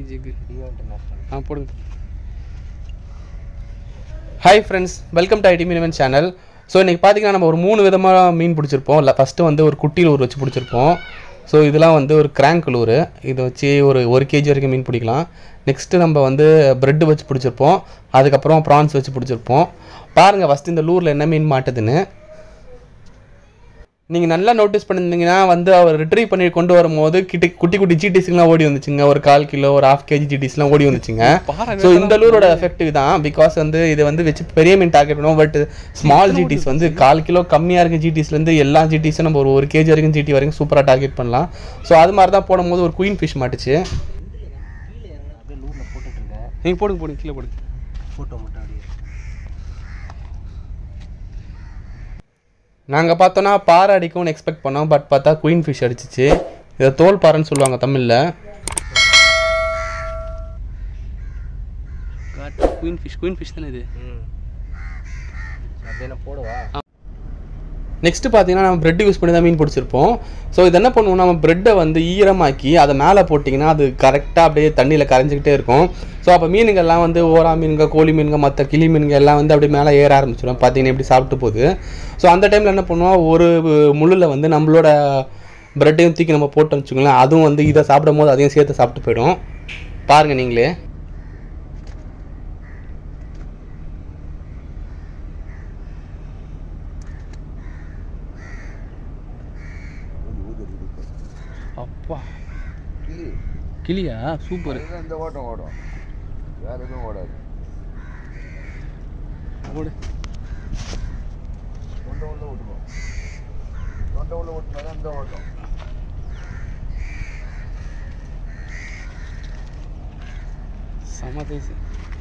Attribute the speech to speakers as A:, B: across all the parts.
A: ஜிக்கு
B: Rio international
A: ஆ போடுங்க hi friends welcome to IT Meenavan channel so இன்றைக்கி பார்த்தீங்கன்னா நம்ம ஒரு மூணு விதமாக மீன் பிடிச்சிருப்போம் இல்லை ஃபஸ்ட்டு வந்து ஒரு குட்டி லூர் வச்சு பிடிச்சிருப்போம் ஸோ இதெல்லாம் வந்து ஒரு கிராங்க் லூரு இதை வச்சு ஒரு ஒரு கேஜி வரைக்கும் மீன் பிடிக்கலாம் நெக்ஸ்ட்டு நம்ம வந்து ப்ரெட்டு வச்சு பிடிச்சிருப்போம் அதுக்கப்புறம் ப்ரான்ஸ் வச்சு பிடிச்சிருப்போம் பாருங்கள் ஃபஸ்ட்டு இந்த லூரில் என்ன மீன் மாட்டுதுன்னு நீங்கள் நல்லா நோட்டீஸ் பண்ணியிருந்தீங்கன்னா வந்து அவர் ரிட்ரீவ் பண்ணி கொண்டு வரும்போது கிட்ட குட்டி குட்டி ஜிடிஸ்லாம் ஓடி வந்துச்சுங்க ஒரு கால் கிலோ ஒரு ஹாஃப் கேஜி ஜிடிஸ்லாம் ஓடி வந்துச்சுங்க ஸோ இந்த லூரோட எஃபெக்டிவ் தான் பிகாஸ் வந்து இதை வந்து வச்சு பெரிய மீன் டார்கெட் பண்ணுவோம் பட் ஸ்மால் ஜிடிஸ் வந்து கால் கிலோ கம்மியாக இருக்க ஜிடிஸ்லேருந்து எல்லா ஜிடிஸும் நம்ம ஒரு ஒரு கேஜி வரைக்கும் ஜிடி வரைக்கும் சூப்பராக டார்கெட் பண்ணலாம் ஸோ அது மாதிரி தான் போடும்போது ஒரு குயின் ஃபிஷ் மாட்டுச்சு
B: அப்படியே லூரில் போட்டுட்ருக்கேன்
A: நீங்கள் போடுங்க போடுங்க கீழே போடுங்க
B: ஃபோட்டோ மட்டும் அப்படியே
A: நாங்கள் பார்த்தோன்னா பாறை அடிக்கும்னு எக்ஸ்பெக்ட் பண்ணோம் பட் பார்த்தா குயின் ஃபிஷ் அடிச்சிச்சு இதை தோல் பாறைன்னு சொல்லுவாங்க தமிழில் குயின் ஃபிஷ் குயின் ஃபிஷ் தானே இது
B: ம் அப்படியே நான் போடவா
A: நெக்ஸ்ட் பார்த்தீங்கன்னா நம்ம பிரெட் யூஸ் பண்ணி தான் மீன் பிடிச்சிருப்போம் ஸோ இது என்ன பண்ணுவோம் நம்ம பிரெட்டை வந்து ஈரமாக்கி அதை மேலே போட்டிங்கன்னா அது கரெக்டாக அப்படியே தண்ணியில் கரைஞ்சிக்கிட்டே இருக்கும் ஸோ அப்போ மீனுங்கள்லாம் வந்து ஓரா மீனுங்க கோழி மீனுங்க மற்ற கிளி மீனுங்க எல்லாம் வந்து அப்படியே மேலே ஏற ஆரம்பிச்சிடும் பார்த்தீங்கன்னா எப்படி சாப்பிட்டு போகுது ஸோ அந்த டைமில் என்ன பண்ணுவோம் ஒரு முள்ளில் வந்து நம்மளோட பிரெட்டையும் தூக்கி நம்ம போட்டு வச்சுக்கோங்களேன் அதுவும் வந்து இதை சாப்பிடும் போது அதையும் சேர்த்து சாப்பிட்டு போயிடும் பாருங்கள் நீங்களே அப்பா கிளியா சூப்பர்
B: இந்த ஓட்டம் ஓடும் வேற எதுவும் ஓடாது
A: ஓடு
B: தொண்டை உள்ள ஓட்டுவோம் தொண்டை உள்ள ஓட்டினா தான் இந்த ஓட்டம்
A: செம பேசு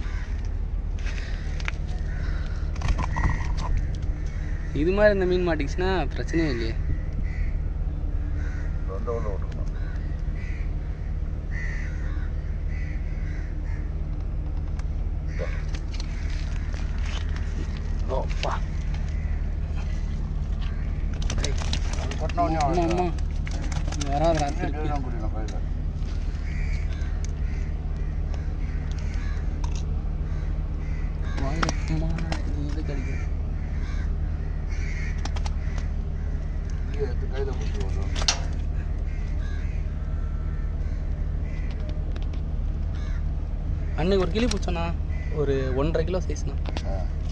A: இது மாதிரி இந்த மீன் மாட்டிக்கிச்சுன்னா பிரச்சனையே இல்லையே
B: தொண்டை உள்ள ஓட்டணும்
A: அப்பா
B: அது கொட்டின உடனே
A: அம்மா அம்மா வராது
B: அப்படியே
A: ராத்திரி
B: டெய்லியும் பிடிக்கணும் கையில்
A: அம்மா இது கிடைக்கும்
B: கிளியை எடுத்து கையில் பிடிச்சி ஓடும்
A: அன்னைக்கு ஒரு கிளி பிடிச்சோண்ணா ஒரு ஒன்றரை கிலோ சைஸ்ண்ணா
B: ஆ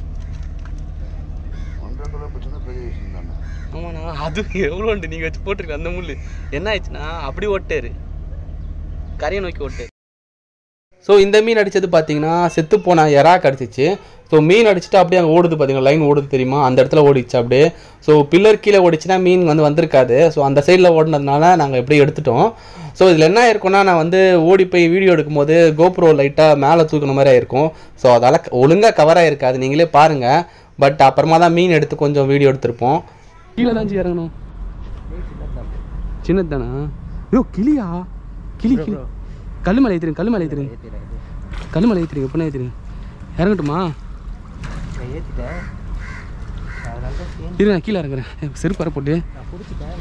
B: ஒன்றரை கிலோ பிடிச்சா பெரிய விஷயம் தானே
A: ஆமாண்ணா அது எவ்வளோண்டு நீங்கள் வச்சு போட்டிருக்க அந்த முள் என்ன ஆயிடுச்சுன்னா அப்படி ஓட்டாரு கரையை நோக்கி ஓட்டாரு ஸோ இந்த மீன் அடித்தது பார்த்தீங்கன்னா செத்து போன எறா கடிச்சிச்சு ஸோ மீன் அடிச்சுட்டு அப்படியே அங்கே ஓடுது பார்த்தீங்கன்னா லைன் ஓடுது தெரியுமா அந்த இடத்துல ஓடிச்சு அப்படியே ஸோ பில்லர் கீழே ஓடிச்சுன்னா மீன் வந்து வந்திருக்காது ஸோ அந்த சைடில் ஓடினதுனால நாங்கள் எப்படியும் எடுத்துட்டோம் ஸோ இதில் என்ன ஆயிருக்கும்னா நான் வந்து ஓடி போய் வீடியோ எடுக்கும்போது கோப்ரோ லைட்டாக மேலே தூக்குன மாதிரி ஆயிருக்கும் ஸோ அதால் ஒழுங்காக கவர் ஆயிருக்காது நீங்களே பாருங்கள் பட் அப்புறமா தான் மீன் எடுத்து கொஞ்சம் வீடியோ எடுத்திருப்போம் கீழே தான் இறங்கணும் சின்னது தானா ஐயோ கிளியா கிளி கிளி கல்லுமலை ஏற்றுருங்க கல்லுமலை ஏற்றுருங்க கல்லுமலை ஏற்றுருங்க எப்படின்னா ஏற்றுருங்க இறங்கட்டுமா
B: நான் ஏற்றிட்டேன் அதனால தான் சேர்ந்து
A: இரு நான் கீழே இறங்குறேன் ஏ, செருப்பு வர போட்டு
B: நான் பிடிச்சிட்டேன்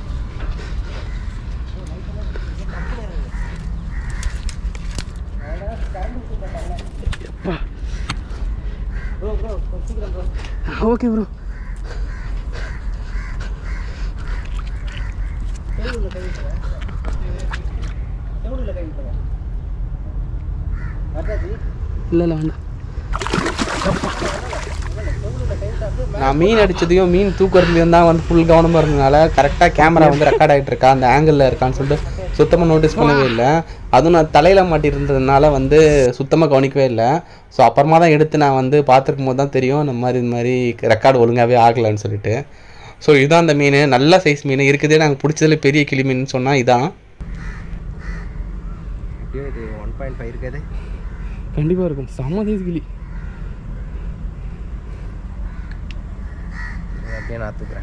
A: எப்பா
B: ப்ரோ ப்ரோ சீக்கிரம் ப்ரோ
A: ஓகே ப்ரோ
B: செவிலில் கை வைக்கிறேன் செவிலில் கை வைக்கிறேன் வர்றாது
A: இல்லை இல்லை வேண்டாம் நான் மீன் அடிச்சதையும் மீன் தூக்குறதுலையும் தான் வந்து ஃபுல் கவனமாக இருந்ததுனால கரெக்டாக கேமரா வந்து ரெக்கார்ட் ஆகிட்டு இருக்கா அந்த ஆங்கிளில் இருக்கான்னு சொல்லிட்டு சுத்தமாக நோட்டீஸ் பண்ணவே இல்லை அதுவும் நான் தலையில் மாட்டிருந்ததுனால வந்து சுத்தமாக கவனிக்கவே இல்லை ஸோ அப்புறமா தான் எடுத்து நான் வந்து பார்த்துருக்கும் போது தான் தெரியும் இந்த மாதிரி இந்த மாதிரி ரெக்கார்டு ஒழுங்காகவே ஆகலைன்னு சொல்லிட்டு ஸோ இதுதான் அந்த மீன் நல்ல சைஸ் மீன் இருக்குதே நாங்கள் பிடிச்சதுல பெரிய கிளி மீன் சொன்னால் இதான்
B: எப்படியும் இது ஒன் பாயிண்ட் ஃபைவ் இருக்காது
A: கண்டிப்பாக இருக்கும் செம்ம சைஸ் கிளி
B: இது அப்படியே நான் தூக்குறேன்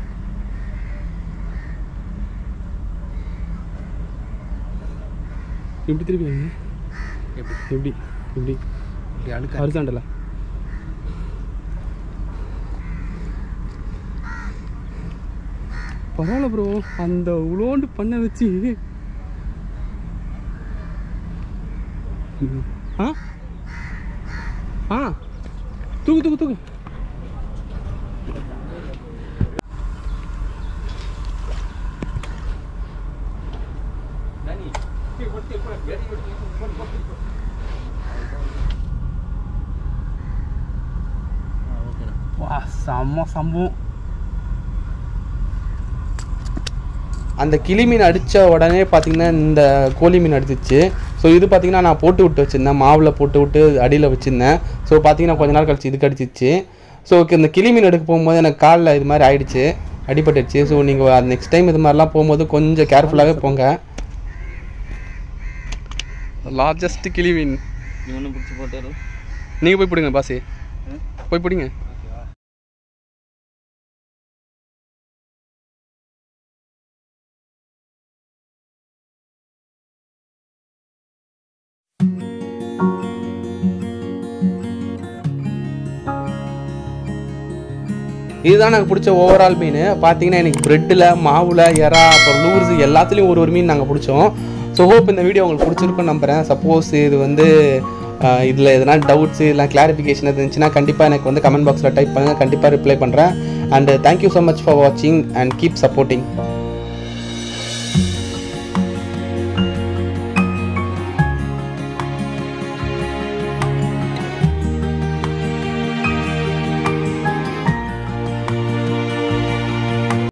A: எப்படி திருப்பி வைங்க.
B: எப்படி
A: எப்படி எப்படி
B: இப்படி அழுக்க
A: ஹரிசாண்டலா பரவாயில்ல ப்ரோ அந்த உளோண்டு பண்ண வச்சு ஆ ஆ தூக்கு தூக்கு தூக்கு வா செம்ம சம்பவம் அந்த கிளி மீன் அடித்த உடனே பார்த்தீங்கன்னா இந்த கோழி மீன் அடிச்சிச்சு ஸோ இது பார்த்தீங்கன்னா நான் போட்டு விட்டு வச்சுருந்தேன் மாவில் போட்டு விட்டு அடியில் வச்சுருந்தேன் ஸோ பார்த்தீங்கன்னா கொஞ்ச நாள் கழிச்சு இது கடிச்சிச்சு ஸோ இந்த கிளி மீன் எடுக்க போகும்போது எனக்கு காலில் இது மாதிரி ஆயிடுச்சு அடிபட்டுச்சு ஸோ நீங்கள் நெக்ஸ்ட் டைம் இது மாதிரிலாம் போகும்போது கொஞ்சம் கேர்ஃபுல்லாகவே போங்க லார்ஜஸ்ட் கிளி மீன்
C: இவனு பிடிச்சி போட்டாரு
A: நீங்கள் போய் பிடிங்க பாசி போய் பிடிங்க இதுதான் எனக்கு பிடிச்ச ஓவரால் மீன் பார்த்தீங்கன்னா எனக்கு ப்ரெட்டில் மாவில் எறா அப்புறம் லூர்ஸ் எல்லாத்துலேயும் ஒரு ஒரு மீன் நாங்கள் பிடிச்சோம் ஸோ ஹோப் இந்த வீடியோ உங்களுக்கு பிடிச்சிருக்குன்னு நம்புகிறேன் சப்போஸ் இது வந்து இதில் எதனா டவுட்ஸ் இல்லை கிளாரிஃபிகேஷன் இருந்துச்சுன்னா கண்டிப்பாக எனக்கு வந்து கமெண்ட் பாக்ஸில் டைப் பண்ணுங்கள் கண்டிப்பாக ரிப்ளை பண்ணுறேன் and thank you so much for வாட்சிங் அண்ட் கீப் சப்போர்ட்டிங்